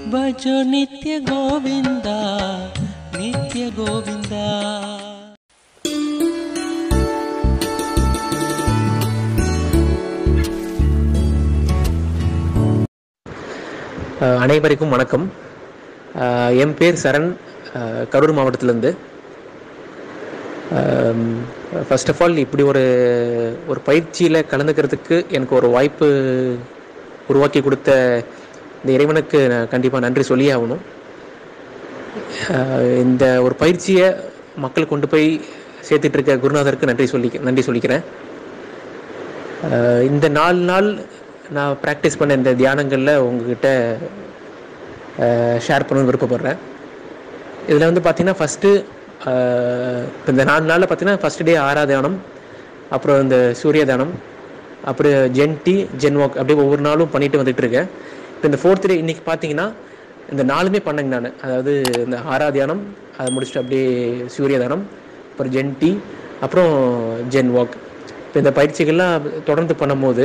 ಭಜೋ ನಿತ್ಯ ಗೋವಿಂದ ನಿತ್ಯ ಗೋವಿಂದ அஹ் அனைவருக்கும் வணக்கம் அஹ் என் பேர் சரண் அஹ் கரூர் மாவட்டத்திலேருந்து ஃபர்ஸ்ட் ஆஃப் ஆல் இப்படி ஒரு ஒரு பயிற்சியில் கலந்துக்கிறதுக்கு எனக்கு ஒரு வாய்ப்பு உருவாக்கி கொடுத்த இந்த இறைவனுக்கு நான் கண்டிப்பாக நன்றி சொல்லியே ஆகணும் அஹ் இந்த ஒரு பயிற்சியை மக்கள் கொண்டு போய் சேர்த்துட்டு இருக்க குருநாதருக்கு நன்றி சொல்லி நன்றி சொல்லிக்கிறேன் அஹ் இந்த நாலு நாள் நான் ப்ராக்டிஸ் பண்ண இந்த தியானங்களில் உங்ககிட்ட ஷேர் பண்ணணும்னு விருப்பப்படுறேன் இதில் வந்து பார்த்தீங்கன்னா ஃபஸ்ட்டு இப்போ இந்த நாலு நாளில் பார்த்தீங்கன்னா ஃபஸ்ட் டே ஆராதனம் அப்புறம் இந்த சூரிய தானம் அப்புறம் ஜென் டி ஜென் வாக் அப்படியே ஒவ்வொரு நாளும் பண்ணிட்டு வந்துட்டு இருக்கேன் இப்போ இந்த ஃபோர்த் டே இன்னைக்கு பார்த்தீங்கன்னா இந்த நாலுமே பண்ணேங்க நான் அதாவது இந்த ஆராதியானம் அதை முடிச்சுட்டு அப்படியே சூரிய தானம் அப்புறம் ஜென் டி அப்புறம் ஜென் வாக் இப்போ இந்த பயிற்சிகள்லாம் தொடர்ந்து பண்ணும்போது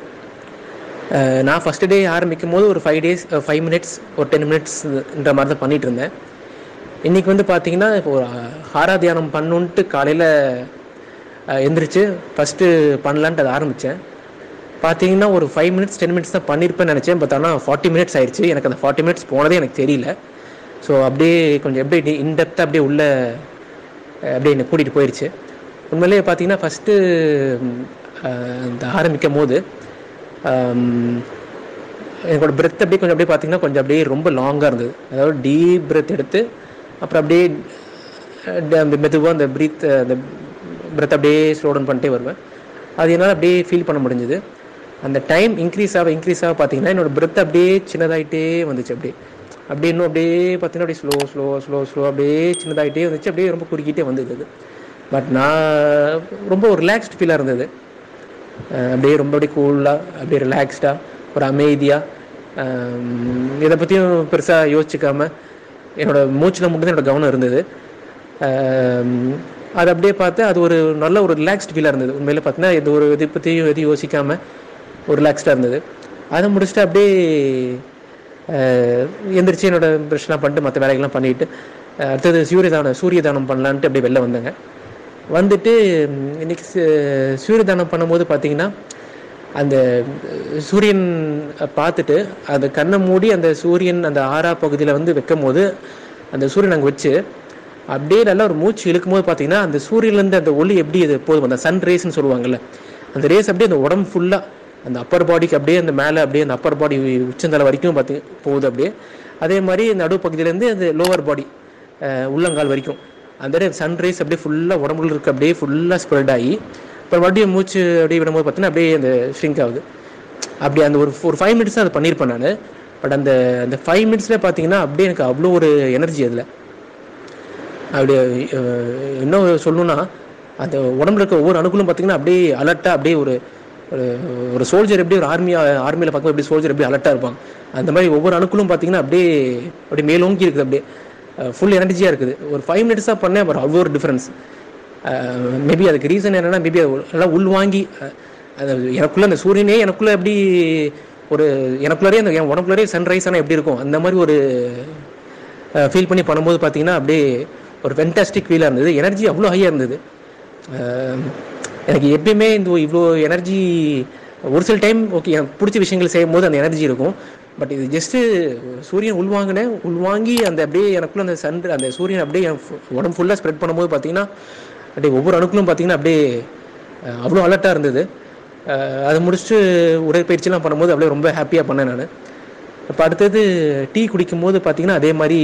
அஹ் நான் ஃபஸ்ட் டே ஆரம்பிக்கும் போது ஒரு ஃபைவ் டேஸ் ஃபைவ் மினிட்ஸ் ஒரு டென் மினிட்ஸ்ன்ற மாதிரி தான் பண்ணிட்டு இருந்தேன் இன்றைக்கி வந்து பார்த்தீங்கன்னா இப்போ ஒரு ஹாரா தியானம் பண்ணுன்ட்டு காலையில் எந்திரிச்சு ஃபஸ்ட்டு பண்ணலான்ட்டு அதை ஆரம்பித்தேன் பார்த்தீங்கன்னா ஒரு ஃபைவ் மினிட்ஸ் டென் மினிட்ஸ் தான் பண்ணியிருப்பேன்னு நினச்சேன் பட் ஆனால் ஃபார்ட்டி மினிட்ஸ் ஆயிடுச்சு எனக்கு அந்த ஃபார்ட்டி மினிட்ஸ் போனதே எனக்கு தெரியல ஸோ அப்படியே கொஞ்சம் எப்படி இன்டெப்த்தாக அப்படியே உள்ள அஹ் அப்படியே என்னை கூட்டிகிட்டு போயிடுச்சு உண்மையிலேயே பார்த்தீங்கன்னா ஃபஸ்ட்டு இந்த ஆரம்பிக்கும் போது ஆம், என்னோட பிரெத் அப்படியே கொஞ்சம் அப்படியே பார்த்தீங்கன்னா கொஞ்சம் அப்படியே ரொம்ப லாங்காக இருந்தது அதாவது டீப் பிரெத் எடுத்து அப்புறம் அப்படியே மெதுவாக அந்த ப்ரீத் அந்த பிரெத் அப்படியே ஸ்லோ டவுன் பண்ணிட்டே வருவேன் அது என்னால் அப்படியே ஃபீல் பண்ண முடிஞ்சுது அந்த டைம் இன்க்ரீஸ் ஆக இன்க்ரீஸ் ஆக பார்த்தீங்கன்னா என்னோட பிரெத் அப்படியே சின்னதாயிட்டே வந்துச்சு அப்படியே அப்படியே இன்னும் அப்படியே பார்த்தீங்கன்னா அப்படியே ஸ்லோ ஸ்லோ ஸ்லோ ஸ்லோ அப்படியே சின்னதாயிட்டே வந்துச்சு அப்படியே ரொம்ப குறுக்கிட்டே வந்தது அது பட் நான் ரொம்ப ஒரு ரிலாக்ஸ்ட் ஃபீலாக இருந்தது அஹ் அப்படியே ரொம்ப அப்படியே கூலாக அப்படியே ரிலாக்ஸ்டாக ஒரு அமைதியாக இதை பற்றியும் பெருசாக யோசிச்சுக்காம என்னோட மூச்சில் மட்டும் என்னோட கவனம் இருந்தது அஹ் அது அப்படியே பார்த்து அது ஒரு நல்ல ஒரு ரிலாக்ஸ்ட் ஃபீலாக இருந்தது உண்மையில பார்த்தீங்கன்னா இது ஒரு இதை பற்றியும் எதையும் யோசிக்காம ஒரு ரிலாக்ஸ்டாக இருந்தது அதை முடிச்சுட்டு அப்படியே அஹ் எந்திரிச்சு என்னோட ப்ரெஷ்லாம் பண்ணிட்டு மற்ற வேலைகள்லாம் பண்ணிட்டு அஹ் அடுத்தது சூரிய தானம் சூரிய தானம் பண்ணலான்ட்டு அப்படியே வெளில வந்தேங்க வந்துட்டு ம், இன்னைக்கு சு- சூரிய தானம் பண்ணும்போது பார்த்தீங்கன்னா அந்த சூரியன் பார்த்துட்டு அந்த கண்ணை மூடி அந்த சூரியன் அந்த ஆறா பகுதியில் வந்து வைக்கும் போது அந்த சூரியன் அங்கே வச்சு அப்படியே நல்லா ஒரு மூச்சு இழுக்கும் போது பார்த்தீங்கன்னா அந்த சூரியன்லேருந்து அந்த ஒளி எப்படி அது போதும் அந்த சன் ரேஸ்ன்னு சொல்லுவாங்கல்ல அந்த ரேஸ் அப்படியே அந்த உடம்பு ஃபுல்லாக அந்த அப்பர் பாடிக்கு அப்படியே அந்த மேலே அப்படியே அந்த அப்பர் பாடி உச்சந்தலை வரைக்கும் பார்த்தி போகுது அப்படியே அதே மாதிரி நடு பகுதியிலேருந்து அந்த லோவர் பாடி உள்ளங்கால் வரைக்கும் அந்த சன்ரைஸ் அப்படியே ஃபுல்லாக உடம்புல இருக்க அப்படியே ஃபுல்லாக ஸ்ப்ரெட் ஆகி அப்புறம் மறுபடியும் மூச்சு அப்படியே விடும்போது பார்த்தீங்கன்னா அப்படியே அந்த ஷ்ரிங்க் ஆகுது அப்படி அந்த ஒரு ஒரு ஃபைவ் மினிட்ஸ் அதை பண்ணியிருப்பேன் நான் பட் அந்த அந்த ஃபைவ் மினிட்ஸ்லேயே பார்த்தீங்கன்னா அப்படியே எனக்கு அவ்வளோ ஒரு எனர்ஜி அதில் அப்படியே அஹ், இன்னும் சொல்லணும்னா அந்த உடம்புல இருக்க ஒவ்வொரு அணுக்களும் பார்த்தீங்கன்னா அப்படியே அலர்ட்டாக அப்படியே ஒரு ஒரு ஒரு சோல்ஜர் எப்படி ஒரு ஆர்மி ஆர்மியில் பார்க்கும்போது எப்படி சோல்ஜர் எப்படி அலர்ட்டாக இருப்பாங்க அந்த மாதிரி ஒவ்வொரு அணுக்களும் பார்த்தீங்கன்னா அப்படியே அப்படியே மேலோங்கி இருக்குது அப்படியே ஃபுல் எனர்ஜியாக இருக்குது ஒரு ஃபைவ் மினிட்ஸாக பண்ணேன் அப்புறம் அவ்வளோ ஒரு டிஃப்ரென்ஸ் மேபி அதுக்கு ரீசன் என்னென்னா மேபி எல்லாம் உள்வாங்கி அஹ், அது எனக்குள்ளே அந்த சூரியனே எனக்குள்ளே எப்படி ஒரு எனக்குள்ளே அந்த என் உடம்புலரே சன்ரைஸ் ஆனால் எப்படி இருக்கும் அந்த மாதிரி ஒரு ஃபீல் பண்ணி பண்ணும்போது பார்த்தீங்கன்னா அப்படியே ஒரு ஃபென்டாஸ்டிக் ஃபீலாக இருந்தது எனர்ஜி அவ்வளோ ஹையாக இருந்தது அஹ் எனக்கு எப்பயுமே இந்த இவ்வளோ எனர்ஜி ஒரு சில டைம் ஓகே எனக்கு பிடிச்ச விஷயங்கள் செய்யும் போது அந்த எனர்ஜி இருக்கும் பட் இது ஜஸ்ட்டு சூரியன் உள்வாங்கினேன் உள்வாங்கி அந்த அப்படியே எனக்குள்ள அந்த சன் அந்த சூரியன் அப்படியே என் ஃபு- உடம்பு ஃபுல்லாக ஸ்ப்ரெட் பண்ணும்போது பார்த்தீங்கன்னா அப்படியே ஒவ்வொரு அணுக்களும் பார்த்தீங்கன்னா அப்படியே அஹ், அவ்வளோ அலர்ட்டாக இருந்தது அஹ், அதை முடிச்சுட்டு உடற்பயிற்சிலாம் பண்ணும்போது அப்படியே ரொம்ப ஹாப்பியாக பண்ணேன் நான் இப்போ அடுத்தது டீ குடிக்கும்போது பார்த்தீங்கன்னா அதே மாதிரி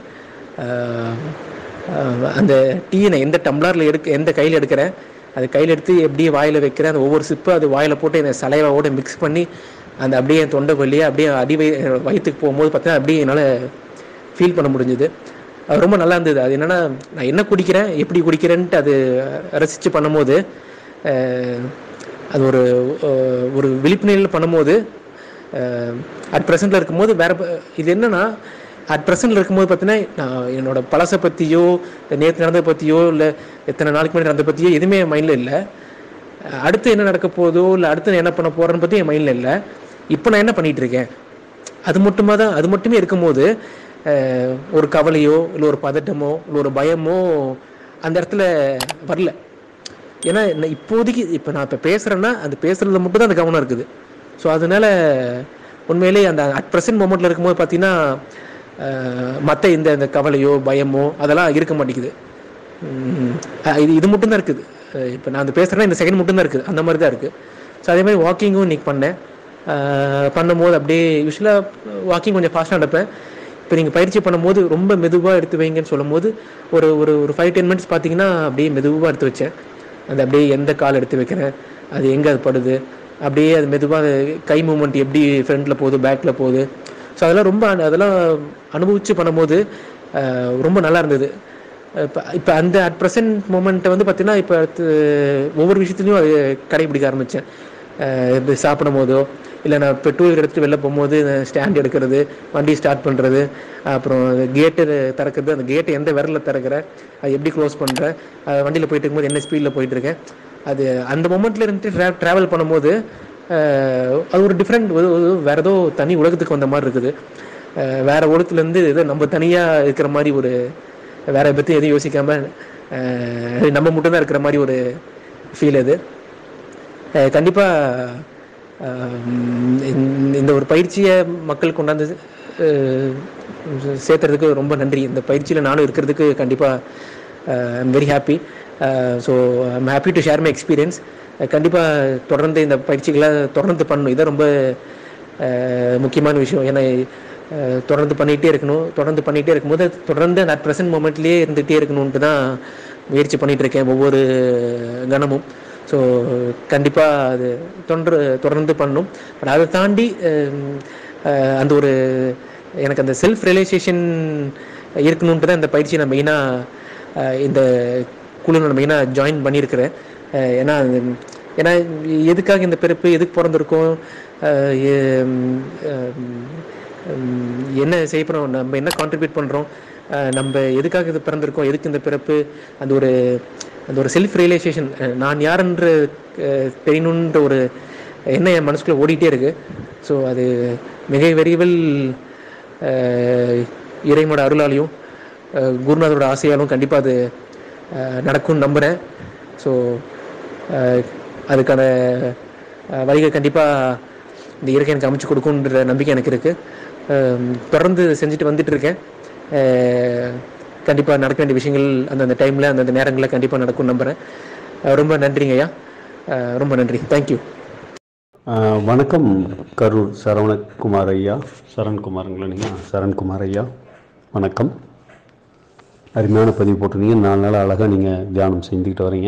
ஆஹ், ஆஹ், அந்த டீயை நான் எந்த டம்ளரில் எடுக்க எந்த கையில் எடுக்கிறேன் அது கையில் எடுத்து எப்படி வாயில் வைக்கிறேன் அந்த ஒவ்வொரு சிப்பு அது வாயில் போட்டு இந்த சலைவாவோட மிக்ஸ் பண்ணி அந்த அப்படியே என் தொண்டை வழியே அப்படியே அடி வய வயிற்றுக்கு போகும்போது பார்த்தீங்கன்னா அப்படியே என்னால் ஃபீல் பண்ண முடிஞ்சுது அது ரொம்ப நல்லா இருந்தது அது என்னென்னா நான் என்ன குடிக்கிறேன் எப்படி குடிக்கிறேன்ட்டு அது ரசித்து பண்ணும்போது ஆஹ், அது ஒரு ஆஹ், ஒரு விழிப்புணர்வில் பண்ணும்போது அட் ப்ரெசென்ட்டில் இருக்கும்போது வேற ப- இது என்னன்னா அட் ப்ரெசென்ட்டில் இருக்கும்போது பார்த்தீங்கன்னா நான் என்னோட பழசை பற்றியோ நேற்று நடந்ததை பற்றியோ இல்லை எத்தனை நாளைக்கு முன்னாடி நடந்ததை பற்றியோ எதுவுமே என் மைண்டில் இல்லை அடுத்து என்ன நடக்க போதோ இல்லை அடுத்து நான் என்ன பண்ண போகிறேன்னு பற்றி என் மைண்டில் இல்லை இப்போ நான் என்ன பண்ணிட்டு இருக்கேன் அது மட்டுமா தான் அது மட்டுமே இருக்கும்போது அஹ், ஒரு கவலையோ இல்லை ஒரு பதட்டமோ இல்லை ஒரு பயமோ அந்த இடத்துல வரல ஏன்னா நான் இப்போதைக்கு இப்போ நான் இப்போ பேசுகிறேன்னா அந்த பேசுகிறதுல மட்டும் தான் அந்த கவனம் இருக்குது ஸோ அதனால உண்மையிலேயே அந்த அட் ப்ரெசன்ட் மூமெண்ட்டில் இருக்கும்போது பார்த்தீங்கன்னா மற்ற இந்த இந்த கவலையோ பயமோ அதெல்லாம் இருக்க மாட்டேங்குது உம், அஹ் இது இது மட்டும் தான் இருக்குது இப்போ நான் அந்த பேசுகிறேன்னா இந்த செகண்ட் மட்டும் தான் இருக்குது அந்த மாதிரி தான் இருக்குது ஸோ அதே மாதிரி வாக்கிங்கும் இன்னைக்கு பண்ணேன் அஹ் பண்ணும்போது அப்படியே யூஸ்வலாக வாக்கிங் கொஞ்சம் ஃபாஸ்ட்டாக நடப்பேன் இப்போ நீங்கள் பயிற்சி பண்ணும்போது ரொம்ப மெதுவாக எடுத்து வைங்கன்னு சொல்லும்போது ஒரு ஒரு ஒரு ஃபைவ் டென் மினிட்ஸ் பார்த்தீங்கன்னா அப்படியே மெதுவாக எடுத்து வச்சேன் அந்த அப்படியே எந்த கால் எடுத்து வைக்கிறேன் அது எங்கே அது படுது அப்படியே அது மெதுவாக கை மூமெண்ட் எப்படி ஃப்ரண்ட்டில் போகுது பேக்கில் போகுது ஸோ அதெல்லாம் ரொம்ப அனு- அதெல்லாம் அனுபவித்து பண்ணும்போது அஹ், ரொம்ப நல்லா இருந்தது இப்போ இப்போ அந்த அட் ப்ரெசன்ட் மூமெண்ட்டை வந்து பார்த்தீங்கன்னா இப்போ அடுத்து ஒவ்வொரு விஷயத்துலையும் அது கடைபிடிக்க ஆரம்பித்தேன் இப்படி சாப்பிடும் போதோ இல்லை நான் இப்போ டூ வீலர் எடுத்துட்டு வெளில போகும்போது ஸ்டாண்ட் எடுக்கிறது வண்டி ஸ்டார்ட் பண்ணுறது அப்புறம் கேட்டு திறக்கிறது அந்த கேட்டை எந்த விரலில் திறக்கிற அது எப்படி க்ளோஸ் பண்ணுறேன் வண்டியில் போயிட்டு இருக்கும்போது என்ன ஸ்பீடில் போயிட்டு இருக்கேன் அது அந்த மொமெண்ட்டில் இருந்துட்டு ட்ரா ட்ராவல் பண்ணும்போது அஹ், அது ஒரு டிஃப்ரெண்ட் வேற ஏதோ தனி உலகத்துக்கு வந்த மாதிரி இருக்குது அஹ், வேற உலகத்துலேருந்து ஏதோ நம்ம தனியாக இருக்கிற மாதிரி ஒரு வேற பற்றி எதுவும் யோசிக்காம அஹ், நம்ம மட்டும்தான் இருக்கிற மாதிரி ஒரு ஃபீல் அது அஹ் கண்டிப்பா அஹ் இந்த- இந்த ஒரு பயிற்சியை மக்கள் கொண்டாந்து அஹ், சேர்த்துறதுக்கு ரொம்ப நன்றி இந்த பயிற்சியில் நானும் இருக்கிறதுக்கு கண்டிப்பாக I'm very happy so I'm happy to share my experience கண்டிப்பாக தொடர்ந்து இந்த பயிற்சிகளை தொடர்ந்து பண்ணணும் இதான் ரொம்ப அஹ், முக்கியமான விஷயம் ஏன்னா அஹ், தொடர்ந்து பண்ணிகிட்டே இருக்கணும் தொடர்ந்து பண்ணிகிட்டே இருக்கும்போது தொடர்ந்து அட் ப்ரெசன்ட் மூமெண்ட்லேயே இருந்துகிட்டே இருக்கணுன்ட்டு தான் முயற்சி பண்ணிகிட்டு இருக்கேன் ஒவ்வொரு கணமும் ஸோ கண்டிப்பாக அது தொன்று தொடர்ந்து பண்ணணும் பட் அதை தாண்டி ஹம், அஹ், அந்த ஒரு எனக்கு அந்த செல்ஃப் ரியலைசேஷன் இருக்கணுன்ட்டு தான் இந்த பயிற்சி நான் மெயினாக இந்த குழு நான் மெயினாக ஜாயின் பண்ணியிருக்கிறேன் அஹ், ஏன்னா அது- ஏன்னா எதுக்காக இந்த பிறப்பு எதுக்கு பிறந்திருக்கோம் அஹ், எ- ஹம், ஹம், என்ன செய்ய போகிறோம் நம்ம என்ன கான்ட்ரிபியூட் பண்ணுறோம் நம்ம எதுக்காக இது பிறந்திருக்கோம் எதுக்கு இந்த பிறப்பு அந்த ஒரு அந்த ஒரு செல்ஃப் ரியலைசேஷன் நான் யாருன்ற அஹ், தெரியணுன்ற ஒரு எண்ணம் என் மனசுக்குள்ளே ஓடிட்டே இருக்கு ஸோ அது மிக விரைவில் அஹ், இறைவனோட அருளாலையும் அஹ், குருநாதரோட ஆசையாலும் கண்டிப்பாக அது அஹ், நடக்கும்னு நம்புகிறேன் ஸோ அதுக்கான அஹ், வழிகள் கண்டிப்பாக இந்த இயற்கை எனக்கு அமைச்சு கொடுக்குன்ற நம்பிக்கை எனக்கு இருக்குது தொடர்ந்து செஞ்சுட்டு வந்துட்டு இருக்கேன் கண்டிப்பாக நடக்க வேண்டிய விஷயங்கள் அந்தந்த டைமில் அந்தந்த நேரங்களில் கண்டிப்பாக நடக்கும்னு நம்புகிறேன் அஹ் ரொம்ப நன்றிங்க ஐயா அஹ் ரொம்ப நன்றி தேங்க்யூ ஆஹ் வணக்கம் கரூர் சரவணகுமார் ஐயா சரண்குமாருங்களா நீங்கள் சரண்குமார் ஐயா வணக்கம் அருமையான பதிவு போட்டிருந்தீங்க நாலு நாள் அழகாக நீங்கள் தியானம் செஞ்சுக்கிட்டு வரீங்க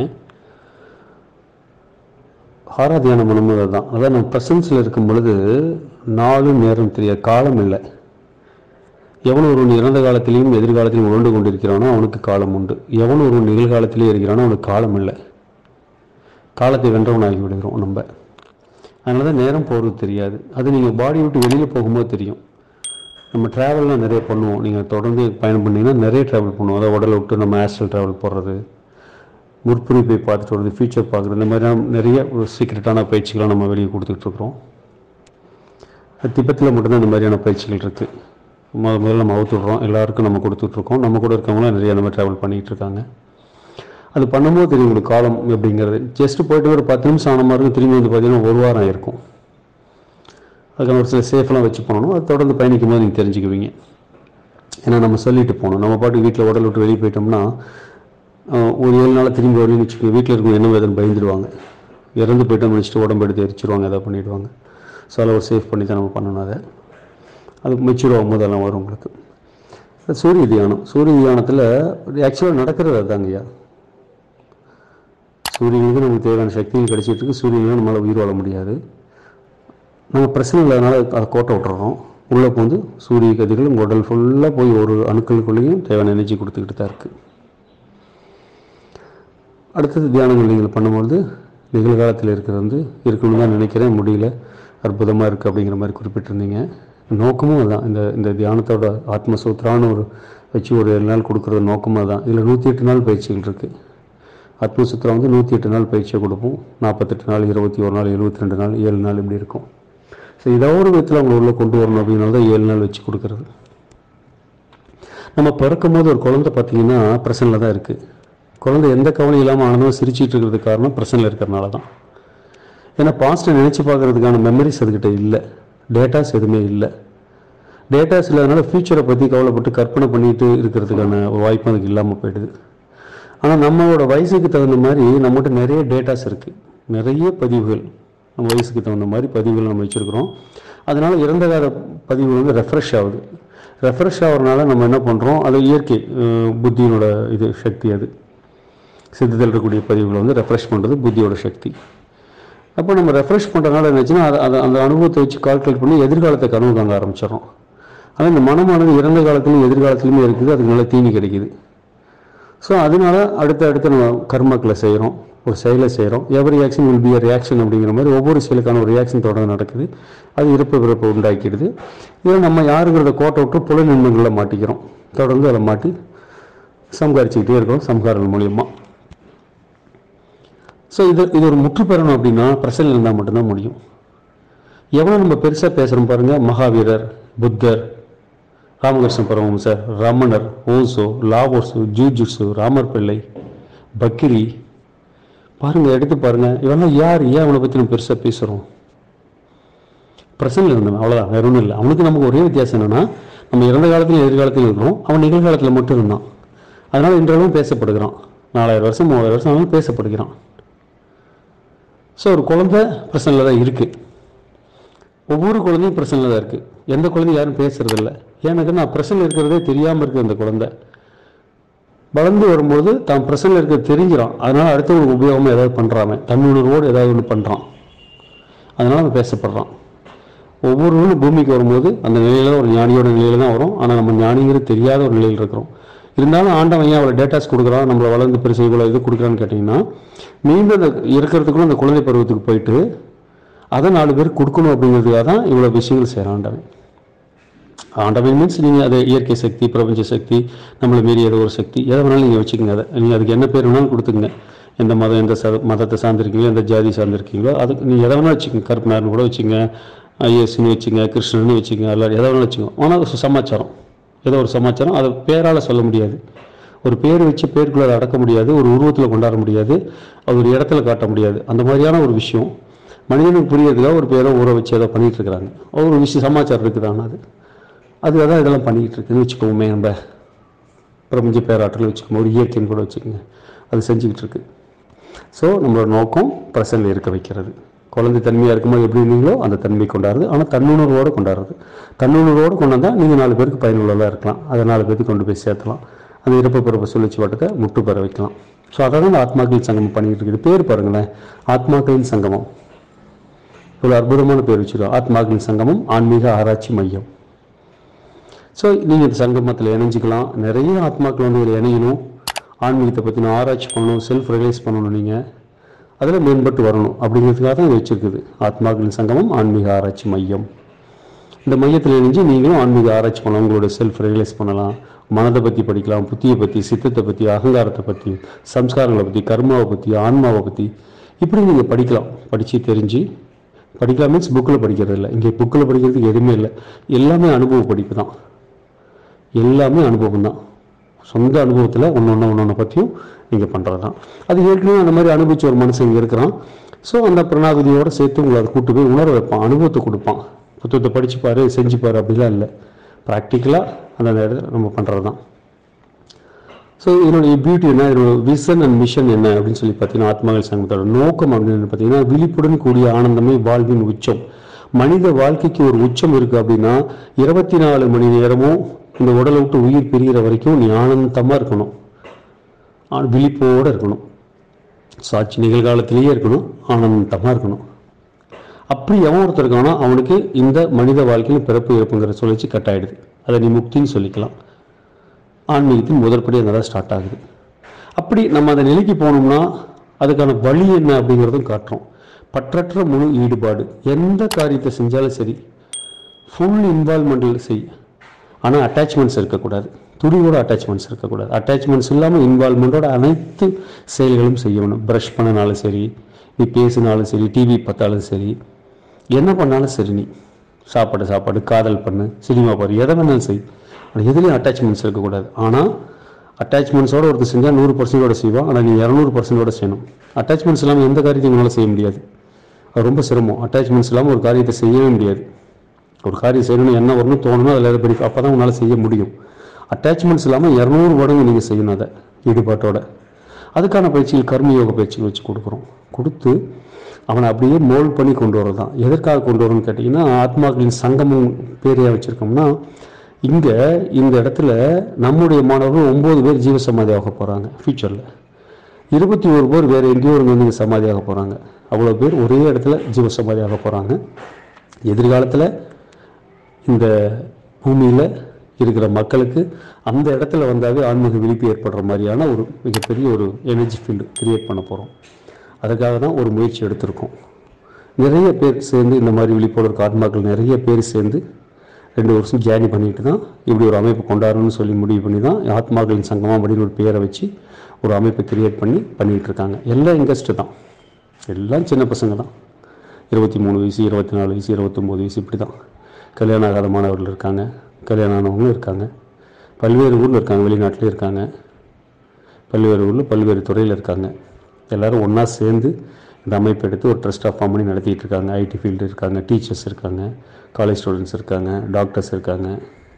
ஹாரா தியானம் பண்ணும்போது தான் அதான் நம்ம ப்ரெசன்ஸில் இருக்கும் பொழுது நாளும் நேரம் தெரியாது காலம் இல்லை எவன் ஒருவன் இறந்த காலத்திலையும் எதிர்காலத்திலையும் உணர்ந்து கொண்டிருக்கிறானோ அவனுக்கு காலம் உண்டு எவன் ஒருவன் நிகழ்காலத்திலே இருக்கிறானோ அவனுக்கு காலம் இல்லை காலத்தை வென்றவனாகி விடுகிறோம் நம்ம அதனால தான் நேரம் போகிறது தெரியாது அது நீங்கள் பாடி விட்டு வெளியில் போகும்போது தெரியும் நம்ம ட்ராவல்லாம் நிறைய பண்ணுவோம் நீங்கள் தொடர்ந்து பயணம் பண்ணீங்கன்னா நிறைய ட்ராவல் பண்ணுவோம் அதாவது உடலை விட்டு நம்ம ஆஸ்ட்ரல் ட்ராவல் போடுறது முற்புரி போய் பார்த்துட்டு வருது ஃபியூச்சர் பார்க்குறது இந்த மாதிரியான நிறைய ஒரு சீக்ரெட்டான பயிற்சிகளை நம்ம வெளியே கொடுத்துட்ருக்குறோம் திபெத்தில் மட்டும்தான் இந்த மாதிரியான பயிற்சிகள் இருக்குது முத முதல்ல நம்ம அவுத்துடுறோம் எல்லாருக்கும் நம்ம கொடுத்துட்ருக்கோம் நம்ம கூட இருக்கவங்களாம் நிறைய நம்ம ட்ராவல் பண்ணிகிட்டு இருக்காங்க அது பண்ணும்போது தெரியும் உங்களுக்கு காலம் எப்படிங்கிறது ஜஸ்ட் போயிட்டு ஒரு பத்து நிமிஷம் ஆன மாதிரி இருக்கும் திரும்பி வந்து பார்த்தீங்கன்னா ஒரு வாரம் ஆயிருக்கும் அதுக்கான ஒரு சில சேஃப்லாம் வச்சு பண்ணணும் அது தொடர்ந்து பயணிக்கும் போது நீங்கள் தெரிஞ்சுக்குவீங்க ஏன்னா நம்ம சொல்லிட்டு போகணும் நம்ம பாட்டு வீட்டில் உடல் விட்டு வெளியே போயிட்டோம்னா அஹ், ஒரு ஏழு நாள் திரும்பி வரும்னு வச்சுக்கோங்க வீட்டில் இருக்கவங்க என்ன வேதனை பயந்துடுவாங்க இறந்து போயிட்டோம்னு வச்சுட்டு உடம்பு எடுத்து எரிச்சிருவாங்க எதாவது பண்ணிடுவாங்க ஸோ அதில் ஒரு சேஃப் பண்ணி தான் நம்ம பண்ணணும் அதை அது மெச்சூர் ஆகும்போது அதெல்லாம் வரும் உங்களுக்கு அது சூரிய தியானம் சூரிய தியானத்தில் ஆக்சுவலாக நடக்கிறது அதுதாங்க ஐயா சூரியனுக்கு நமக்கு தேவையான சக்திகள் கிடைச்சிட்டு இருக்கு சூரியனுக்கு நம்மளால் உயிர் வாழ முடியாது நம்ம பிரச்சனை இல்லாதனால அதை கோட்டை விட்டுறோம் உள்ளே போந்து சூரிய கதிர்கள் உங்கள் உடல் ஃபுல்லாக போய் ஒரு அணுக்களுக்குள்ளேயும் தேவையான எனர்ஜி கொடுத்துக்கிட்டு தான் இருக்குது அடுத்தது தியானங்கள் நீங்கள் பண்ணும்பொழுது நிகழ்காலத்தில் இருக்கிறது வந்து இருக்கணும்னு தான் நினைக்கிறேன் முடியல அற்புதமாக இருக்குது அப்படிங்கிற மாதிரி குறிப்பிட்டிருந்தீங்க நோக்கமும் அதுதான் இந்த இந்த தியானத்தோட ஆத்மசூத்ரான்னு ஒரு வச்சு ஒரு ஏழு நாள் கொடுக்குறது நோக்கமாக தான் இதில் நூற்றி எட்டு நாள் பயிற்சிகள் இருக்குது ஆத்மசூத்ரா வந்து நூற்றி எட்டு நாள் பயிற்சியை கொடுப்போம் நாற்பத்தெட்டு நாள் இருபத்தி ஒரு நாள் எழுபத்தி ரெண்டு நாள் ஏழு நாள் இப்படி இருக்கும் ஸோ ஸோ ஏதோ ஒரு விதத்தில் அவங்களை உள்ளே கொண்டு வரணும் அப்படின்னால தான் ஏழு நாள் வச்சு கொடுக்கறது நம்ம பிறக்கும் போது ஒரு குழந்தை பார்த்தீங்கன்னா ப்ரெசனில் தான் இருக்குது குழந்தை எந்த கவலையும் இல்லாமல் ஆனதும் சிரிச்சிட்டு இருக்கிறதுக்கு காரணம் ப்ரெசனில் இருக்கிறனால தான் ஏன்னா பாஸ்ட்டை நினச்சி பார்க்கறதுக்கான மெமரிஸ் அதுக்கிட்ட இல்லை டேட்டாஸ் எதுவுமே இல்லை டேட்டாஸ் இல்லாதனால ஃப்யூச்சரை பற்றி கவலைப்பட்டு கற்பனை பண்ணிட்டு இருக்கிறதுக்கான ஒரு வாய்ப்பு அதுக்கு இல்லாமல் போயிடுது ஆனால் நம்மளோட வயசுக்கு தகுந்த மாதிரி நம்மகிட்ட நிறைய டேட்டாஸ் இருக்குது நிறைய பதிவுகள் நம்ம வயசுக்கு தகுந்த மாதிரி பதிவுகள் நம்ம வச்சுருக்கிறோம் அதனால இறந்த கால பதிவுகள் வந்து ரெஃப்ரெஷ் ஆகுது ரெஃப்ரெஷ் ஆகிறனால நம்ம என்ன பண்ணுறோம் அது இயற்கை அஹ், புத்தியினோட இது சக்தி அது சித்தத்தில் இருக்கக்கூடிய பதிவுகளை வந்து ரெஃப்ரெஷ் பண்ணுறது புத்தியோட சக்தி அப்போ நம்ம ரெஃப்ரெஷ் பண்ணுறதுனால என்னாச்சுன்னா அதை அதை அந்த அனுபவத்தை வச்சு கால்குலேட் பண்ணி எதிர்காலத்தை கனவு காண ஆரம்பிச்சிடறோம் ஆனால் இந்த மனமானது இறந்த காலத்துலையும் எதிர்காலத்துலையுமே இருக்குது அதுக்கு நல்ல தீனி கிடைக்குது ஸோ அதனால அடுத்து அடுத்து நம்ம கர்மாக்களை செய்கிறோம் ஒரு செயலை செய்கிறோம் every reaction will be a reaction அப்படிங்கிற மாதிரி ஒவ்வொரு செயலுக்கான ஒரு ரியாக்ஷன் தொடர்ந்து நடக்குது அது இறப்பு பிறப்பு உண்டாக்கிடுது இதில் நம்ம யாருங்கிறத கோட்டை விட்டு புல நன்மைகளில் மாட்டிக்கிறோம் தொடர்ந்து அதை மாட்டி சம்ஹரிச்சுக்கிட்டே இருக்கோம் சம்ஹாரங்கள் மூலியமாக ஸோ இது இது ஒரு முற்று பெறணும் அப்படின்னா பிரசனில் இருந்தால் மட்டும்தான் முடியும் எவ்வளோ நம்ம பெருசாக பேசுகிறோம் பாருங்கள் மகாவீரர் புத்தர் ராமகிருஷ்ண பரமஹம்சர் ரமணர் ஓசோ லாவோசு ஜூஜுட்சு ராமர் பிள்ளை பக்கிரி பாருங்க எடுத்து பாருங்க இவெல்லாம் யார் ஏன் அவனை பற்றி நம்ம பெருசாக பேசுகிறோம் பிரசனில் இருந்தவன் அவ்வளோதான் வேற ஒன்றும் இல்லை அவனுக்கு நமக்கு ஒரே வித்தியாசம் என்னன்னா நம்ம இறந்த காலத்திலும் எதிர்காலத்திலும் இருக்கிறோம் அவன் நிகழ்காலத்தில் மட்டும் இருந்தான் அதனால இன்றளவும் பேசப்படுகிறான் நாலாயிரம் வருஷம் மூவாயிரம் வருஷம் ஆனாலும் பேசப்படுகிறான் ஸோ ஒரு குழந்தை பிரசனில் தான் இருக்குது ஒவ்வொரு குழந்தையும் பிரச்சனையில் தான் இருக்குது எந்த குழந்தையும் யாரும் பேசுறதில்ல எனக்கு நான் பிரச்சனை இருக்கிறதே தெரியாமல் இருக்குது அந்த குழந்தை வளர்ந்து வரும்போது தான் பிரச்சனையில் இருக்கிறது தெரிஞ்சிடான் அதனால் அடுத்தவங்களுக்கு உபயோகமாக ஏதாவது பண்ணுறான் தன்னுணர்வோடு ஏதாவது ஒன்று பண்ணுறான் அதனால் அவன் பேசப்படுறான் ஒவ்வொருவரும் பூமிக்கு வரும்போது அந்த நிலையில தான் ஒரு ஞானியோட நிலையில தான் வரும் ஆனால் நம்ம ஞானிங்கிறது தெரியாத ஒரு நிலையில் இருக்கிறோம் இருந்தாலும் ஆண்டவன் ஏன் அவ்வளோ டேட்டாஸ் கொடுக்குறான் நம்மளை வளர்ந்து பெருசு இவ்வளோ இது கொடுக்குறான்னு கேட்டிங்கன்னா மீண்டும் அந்த இருக்கிறதுக்குள்ள அந்த குழந்தை பருவத்துக்கு போயிட்டு அதை நாலு பேர் கொடுக்கணும் அப்படிங்கிறதுக்காக தான் இவ்வளோ விஷயங்கள் செய்கிறான் ஆண்டவன் ஆண்டவன் மீன்ஸ் நீங்கள் அதை இயற்கை சக்தி பிரபஞ்ச சக்தி நம்மளை மீறி ஏதோ ஒரு சக்தி எதை வேணாலும் நீங்கள் வச்சுக்கோங்க அதை நீங்கள் அதுக்கு என்ன பேர் வேணாலும் கொடுத்துங்க எந்த மதம் எந்த ச மதத்தை சார்ந்திருக்கீங்களோ எந்த ஜாதி சார்ந்திருக்கீங்களோ அதுக்கு நீங்கள் எதை வேணாலும் வச்சுக்கோங்க கருப்பனார்னு கூட வச்சுங்க ஐஎஸ்ன்னு வச்சுங்க கிருஷ்ணன்னு வச்சுங்க எல்லாரும் எதை வேணாலும் வச்சுக்கோங்க ஆனால் அது சமாச்சாரம் ஏதோ ஒரு சமாச்சாரம் அதை பேரால் சொல்ல முடியாது ஒரு பேர் வச்சு பேருக்குள்ள அதை அடக்க முடியாது ஒரு உருவத்தில் கொண்டாட முடியாது அது ஒரு இடத்துல காட்ட முடியாது அந்த மாதிரியான ஒரு விஷயம் மனிதனுக்கு புரியறதுக்காக ஒரு பேரை ஊற வச்சு ஏதோ பண்ணிட்டு இருக்கிறாங்க ஒரு விஷயம் சமாச்சாரம் இருக்குதான அது அது அதான் இதெல்லாம் பண்ணிக்கிட்டு இருக்குன்னு வச்சுக்கோமே நம்ம பிரபஞ்ச பேராற்றல் வச்சுக்கோங்க ஒரு இயற்கைன்னு கூட வச்சுக்கோங்க அது செஞ்சுக்கிட்டு இருக்கு ஸோ நம்மளோட நோக்கம் பிரசன்ல இருக்க வைக்கிறது குழந்தை தன்மையாக இருக்கும்போது எப்படி இருந்தீங்களோ அந்த தன்மை கொண்டாடுறது ஆனால் தன்னுணர்வோடு கொண்டாடுறது தன்னுணர்வோடு கொண்டு வந்தால் நீங்கள் நாலு பேருக்கு பயனுள்ளதாக இருக்கலாம் அதை நாலு பேருக்கு கொண்டு போய் சேர்த்தலாம் அந்த இறப்பு பிறப்பு சொல்லிச்சு பாட்டுக்க முட்டு பெற வைக்கலாம் ஸோ அதை தான் இந்த ஆத்மாக்களின் சங்கமம் பண்ணிக்கிட்டு இருக்குது பேர் பாருங்களேன் ஆத்மாக்களின் சங்கமம் இவ்வளோ அற்புதமான பேர் வச்சிருக்கோம் ஆத்மாக்களின் சங்கமம் ஆன்மீக ஆராய்ச்சி மையம் ஸோ நீங்கள் இந்த சங்கமத்தில் இணைஞ்சிக்கலாம் நிறைய ஆத்மாக்கள் வந்து இதில் இணையணும் ஆன்மீகத்தை பற்றின ஆராய்ச்சி பண்ணணும் செல்ஃப் ரியலைஸ் பண்ணணும் நீங்கள் அதில் மேம்பட்டு வரணும் அப்படிங்கிறதுக்காக தான் இது வச்சிருக்குது ஆத்மாக்களின் சங்கமம் ஆன்மீக ஆராய்ச்சி மையம் இந்த மையத்தில் இணைஞ்சு நீங்களும் ஆன்மீக ஆராய்ச்சி பண்ணலாம் உங்களோட செல்ஃப் ரியலைஸ் பண்ணலாம் மனதை பற்றி படிக்கலாம் புத்தியை பற்றி சித்தத்தை பற்றி அகங்காரத்தை பற்றி சம்ஸ்காரங்களை பற்றி கர்மாவை பற்றி ஆன்மாவை பற்றி இப்படி நீங்கள் படிக்கலாம் படித்து தெரிஞ்சு படிக்கலாம் மீன்ஸ் புக்கில் படிக்கிறது இல்லை இங்கே புக்கில் படிக்கிறதுக்கு எதுவுமே இல்லை எல்லாமே அனுபவ படிப்பு தான் எல்லாமே அனுபவம் தான் சொந்த அனுபவத்தில் ஒன்று ஒன்று ஒன்று ஒன்று பற்றியும் நீங்கள் பண்ணுறது தான் அது ஏற்கனவே அந்த மாதிரி அனுபவிச்ச ஒரு மனுஷன் இங்கே இருக்கிறான் ஸோ அந்த பிரணாகுதியோடு சேர்த்து உங்களை அதை கூட்டு போய் உணர வைப்பான் அனுபவத்தை கொடுப்பான் புத்தகத்தை படிச்சு பாரு செஞ்சு பாரு அப்படிலாம் இல்லை ப்ராக்டிக்கலாக அந்த இடத்துல நம்ம பண்ணுறது தான் ஸோ இதனுடைய பியூட்டி என்ன இதனோட விஷன் அண்ட் மிஷன் என்ன அப்படின்னு சொல்லி பார்த்தீங்கன்னா ஆத்மகள் சங்கத்தோட நோக்கம் அப்படின்னு பார்த்தீங்கன்னா விழிப்புடன் கூடிய ஆனந்தமே வாழ்வின் உச்சம் மனித வாழ்க்கைக்கு ஒரு உச்சம் இருக்கு அப்படின்னா இருபத்தி நாலு மணி நேரமும் இந்த உடலை விட்டு உயிர் பிரிகிற வரைக்கும் நீ ஆனந்தமாக இருக்கணும் ஆ- விழிப்போட இருக்கணும் சாட்சி நிகழ்காலத்திலேயே இருக்கணும் ஆனந்தமாக இருக்கணும் அப்படி எவன் ஒருத்தர் இருக்கானோ அவனுக்கு இந்த மனித வாழ்க்கையில் பிறப்பு இறப்புங்கிற சொல்லிச்சு கட் ஆயிடுது அதை நீ முக்தின்னு சொல்லிக்கலாம் ஆன்மீகத்தின் முதற்படி அங்கே தான் ஸ்டார்ட் ஆகுது அப்படி நம்ம அந்த நிலைக்கு போனோம்னா அதுக்கான வழி என்ன அப்படிங்கிறதும் காட்டுறோம் பற்றற்ற முழு ஈடுபாடு எந்த காரியத்தை செஞ்சாலும் சரி ஃபுல் இன்வால்மெண்டில் செய் ஆனால் அட்டாச்மெண்ட்ஸ் இருக்கக்கூடாது துணியோட அட்டாச்மெண்ட்ஸ் இருக்கக்கூடாது அட்டாச்மெண்ட்ஸ் இல்லாமல் இன்வால்மெண்ட்டோட அனைத்து செயல்களும் செய்யணும் ப்ரஷ் பண்ணனாலும் சரி நீ பேசினாலும் சரி டிவி பார்த்தாலும் சரி என்ன பண்ணாலும் சரி நீ சாப்பாடு சாப்பாடு காதல் பண்ணு சினிமா பாரு எதை வேணாலும் செய் ஆனால் எதுலேயும் அட்டாச்மெண்ட்ஸ் இருக்கக்கூடாது ஆனால் அட்டாச்மெண்ட்ஸோட ஒருத்தர் செஞ்சால் நூறு பர்சன்டோட செய்வான் ஆனால் நீ இரநூறு பர்சன்டோட செய்யணும் அட்டாச்மெண்ட்ஸ் இல்லாமல் எந்த காரியத்தையும் உங்களால் செய்ய முடியாது அது ரொம்ப சிரமம் அட்டாச்மெண்ட்ஸ் இல்லாமல் ஒரு காரியத்தை செய்யவே முடியாது ஒரு காரியம் செய்யணும்னு என்ன வரணும் தோணணும் அதில் எதை படிக்கும் அப்போ தான் உங்களால் செய்ய முடியும் அட்டாச்மெண்ட்ஸ் இல்லாமல் இரநூறு மடங்கு நீங்கள் செய்யணும் அதை ஈடுபாட்டோட அதுக்கான பயிற்சிகள் கர்மயோக பயிற்சிகள் வச்சு கொடுக்குறோம் கொடுத்து அவனை அப்படியே மோல்ட் பண்ணி கொண்டு வரது தான் எதற்காக கொண்டு வரணும்னு கேட்டிங்கன்னா ஆத்மாக்களின் சங்கமம் பேரையாக வச்சுருக்கோம்னா இங்கே இந்த இடத்துல நம்முடைய மாணவர்கள் ஒம்பது பேர் ஜீவசமாதி ஆக போகிறாங்க ஃப்யூச்சரில் இருபத்தி ஒரு பேர் வேறு எங்கேயோ ஒரு வந்து சமாதியாக போகிறாங்க அவ்வளோ பேர் ஒரே இடத்துல ஜீவசமாதியாக போகிறாங்க எதிர்காலத்தில் இந்த பூமியில் இருக்கிற மக்களுக்கு அந்த இடத்துல வந்தாவே ஆன்மீக விழிப்பு ஏற்படுற மாதிரியான ஒரு மிகப்பெரிய ஒரு எனர்ஜி ஃபீல்டு கிரியேட் பண்ண போகிறோம் அதுக்காக தான் ஒரு முயற்சி எடுத்திருக்கோம் நிறைய பேர் சேர்ந்து இந்த மாதிரி விழிப்புணர்வு இருக்க ஆத்மாக்கள் நிறைய பேர் சேர்ந்து ரெண்டு வருஷம் ஜேர்னி பண்ணிட்டு தான் இப்படி ஒரு அமைப்பு கொண்டாடணும்னு சொல்லி முடிவு பண்ணி தான் ஆத்மாக்களின் சங்கமம் அப்படின்னு ஒரு பேரை வச்சு ஒரு அமைப்பை கிரியேட் பண்ணி பண்ணிகிட்டு இருக்காங்க எல்லாம் இன்ட்ரெஸ்ட்டு தான் எல்லாம் சின்ன பசங்க தான் இருபத்தி மூணு வயசு இருபத்தி நாலு வயசு இருபத்தொம்போது வயசு இப்படி தான் கல்யாணம் ஆகாத மாணவர்கள் இருக்காங்க கல்யாணம் ஆனவங்களும் இருக்காங்க பல்வேறு ஊரில் இருக்காங்க வெளிநாட்டிலே இருக்காங்க பல்வேறு ஊரில் பல்வேறு துறையில் இருக்காங்க எல்லாரும் ஒன்றா சேர்ந்து இந்த அமைப்பு எடுத்து ஒரு ட்ரஸ்ட் ஆஃப் ஃபார்ம் பண்ணி நடத்திட்டு இருக்காங்க ஐடி ஃபீல்டு இருக்காங்க டீச்சர்ஸ் இருக்காங்க காலேஜ் ஸ்டூடெண்ட்ஸ் இருக்காங்க டாக்டர்ஸ் இருக்காங்க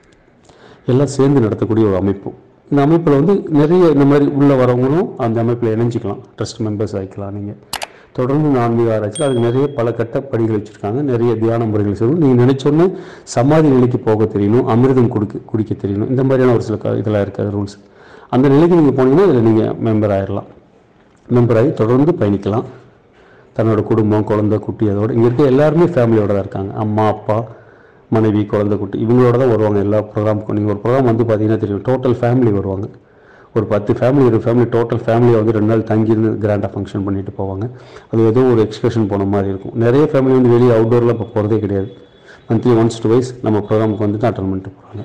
எல்லாம் சேர்ந்து நடத்தக்கூடிய ஒரு அமைப்பு இந்த அமைப்பில் வந்து நிறைய இந்த மாதிரி உள்ளே வரவங்களும் அந்த அமைப்பில் இணைஞ்சிக்கலாம் ட்ரஸ்ட் மெம்பர்ஸ் ஆகிக்கலாம் நீங்கள் தொடர்ந்து இந்த ஆன்மீக ஆராய்ச்சியில் அதுக்கு நிறைய பல கட்ட படிகள் வச்சுருக்காங்க நிறைய தியான முறைகள் செய்யணும் நீங்கள் நினைச்சோன்னே சமாதி நிலைக்கு போக தெரியணும் அமிர்தம் குடிக்க குடிக்க தெரியணும் இந்த மாதிரியான ஒரு சில க- இதெல்லாம் இருக்காது ரூல்ஸ் அந்த நிலைக்கு நீங்கள் போனீங்கன்னா இதில் நீங்கள் மெம்பர் ஆயிடலாம் மெம்பர் ஆகி தொடர்ந்து பயணிக்கலாம் தன்னோட குடும்பம் குழந்தை குட்டி அதோட இங்கே இருக்க எல்லாருமே ஃபேமிலியோட தான் இருக்காங்க அம்மா அப்பா மனைவி குழந்தை குட்டி இவங்களோட தான் வருவாங்க எல்லா ப்ரோக்ராமுக்கும் நீங்கள் ஒரு ப்ரோக்ராம் வந்து பார்த்தீங்கன்னா தெரியும் டோட்டல் ஃபேமிலி வருவாங்க ஒரு பத்து ஃபேமிலி ஒரு ஃபேமிலி டோட்டல் ஃபேமிலியை வந்து ரெண்டு நாள் தங்கியிருந்து கிராண்டாக ஃபங்க்ஷன் பண்ணிட்டு போவாங்க அது ஏதோ ஒரு எக்ஸ்கர்ஷன் போன மாதிரி இருக்கும் நிறைய ஃபேமிலி வந்து வெளியே அவுட்டோரில் இப்போ போகிறதே கிடையாது மந்த்லி ஒன்ஸ் டு வைஸ் நம்ம ப்ரோக்ராமுக்கு வந்துட்டு அட்டன் பண்ணிட்டு போகிறாங்க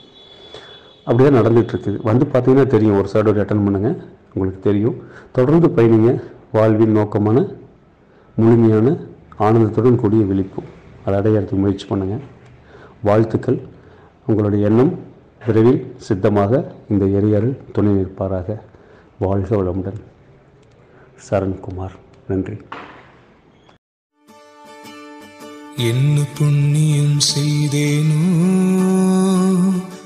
அப்படியே நடந்துட்டு இருக்குது வந்து பார்த்தீங்கன்னா தெரியும் ஒரு சைடு அட்டன் பண்ணுங்க உங்களுக்கு தெரியும் தொடர்ந்து பயணிங்க வாழ்வின் நோக்கமான முழுமையான ஆனந்தத்துடன் கூடிய விழிப்பு அதை அடையறதுக்கு முயற்சி பண்ணுங்க வாழ்த்துக்கள் உங்களுடைய எண்ணம் விரைவில் சித்தமாக இந்த எரியாரில் துணை நிற்பாராக வாழ்க வளமுடன் சரண்குமார் நன்றி என்ன புண்ணியம் செய்தேனோ